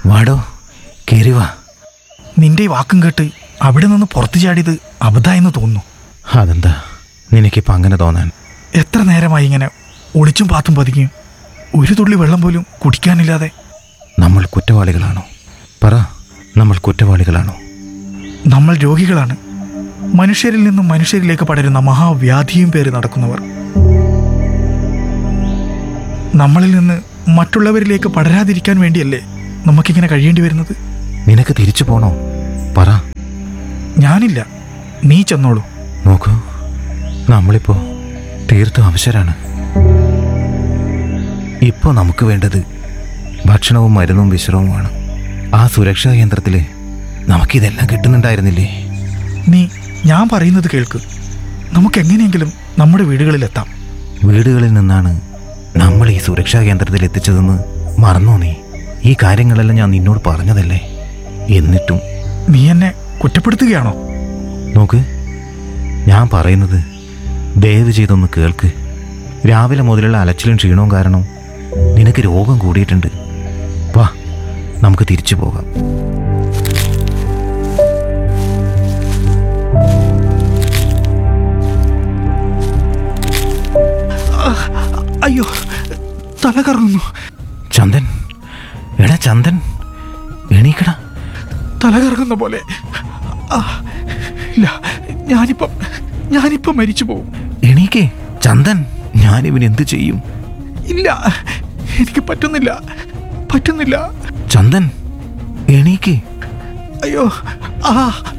വാടോ കയറി വാ നിന്റെ ഈ വാക്കും കേട്ട് അവിടെ നിന്ന് പുറത്തു ചാടിയത് അബദ്ധമായെന്ന് തോന്നുന്നു അതെന്താ നിനക്കിപ്പോൾ അങ്ങനെ തോന്നാൻ എത്ര നേരമായി ഇങ്ങനെ ഒളിച്ചും പാത്തും പതിക്കും ഒരു തുള്ളി വെള്ളം പോലും കുടിക്കാനില്ലാതെ നമ്മൾ കുറ്റവാളികളാണോ പറ നമ്മൾ കുറ്റവാളികളാണോ നമ്മൾ രോഗികളാണ് മനുഷ്യരിൽ നിന്നും മനുഷ്യരിലേക്ക് പടരുന്ന മഹാവ്യാധിയും പേര് നടക്കുന്നവർ നമ്മളിൽ നിന്ന് മറ്റുള്ളവരിലേക്ക് പടരാതിരിക്കാൻ വേണ്ടിയല്ലേ നമുക്കിങ്ങനെ കഴിയേണ്ടി വരുന്നത് നിനക്ക് തിരിച്ചു പോണോ പറ ഞാനില്ല നീ ചെന്നോളൂ നോക്കൂ നമ്മളിപ്പോൾ തീർത്തും അവശരാണ് ഇപ്പോൾ നമുക്ക് വേണ്ടത് ഭക്ഷണവും മരുന്നും വിശ്രമവുമാണ് ആ സുരക്ഷാ കേന്ദ്രത്തിൽ നമുക്കിതെല്ലാം കിട്ടുന്നുണ്ടായിരുന്നില്ലേ നീ ഞാൻ പറയുന്നത് കേൾക്ക് നമുക്ക് എങ്ങനെയെങ്കിലും നമ്മുടെ വീടുകളിലെത്താം വീടുകളിൽ നിന്നാണ് നമ്മൾ ഈ സുരക്ഷാ കേന്ദ്രത്തിൽ എത്തിച്ചതെന്ന് മറന്നോ നീ ഈ കാര്യങ്ങളെല്ലാം ഞാൻ നിന്നോട് പറഞ്ഞതല്ലേ എന്നിട്ടും നീ എന്നെ കുറ്റപ്പെടുത്തുകയാണോ നോക്ക് ഞാൻ പറയുന്നത് ദയവ് ചെയ്തൊന്ന് കേൾക്ക് രാവിലെ മുതലുള്ള അലച്ചിലും ക്ഷീണവും കാരണം നിനക്ക് രോഗം കൂടിയിട്ടുണ്ട് വാ നമുക്ക് തിരിച്ചു പോകാം അയ്യോ തല കറങ്ങുന്നു ചന്ദൻ എടാ ചന്ദൻ എണീക്കടാ തല കറങ്ങുന്ന പോലെ ആ, ഇല്ല ഞാനിപ്പം ഞാനിപ്പം മരിച്ചു പോകും എണീക്കേ ചന്ദൻ ഞാനിവൻ എന്ത് ചെയ്യും ഇല്ല എനിക്ക് പറ്റുന്നില്ല പറ്റുന്നില്ല ചന്ദൻ എണീക്കേ അയ്യോ ആ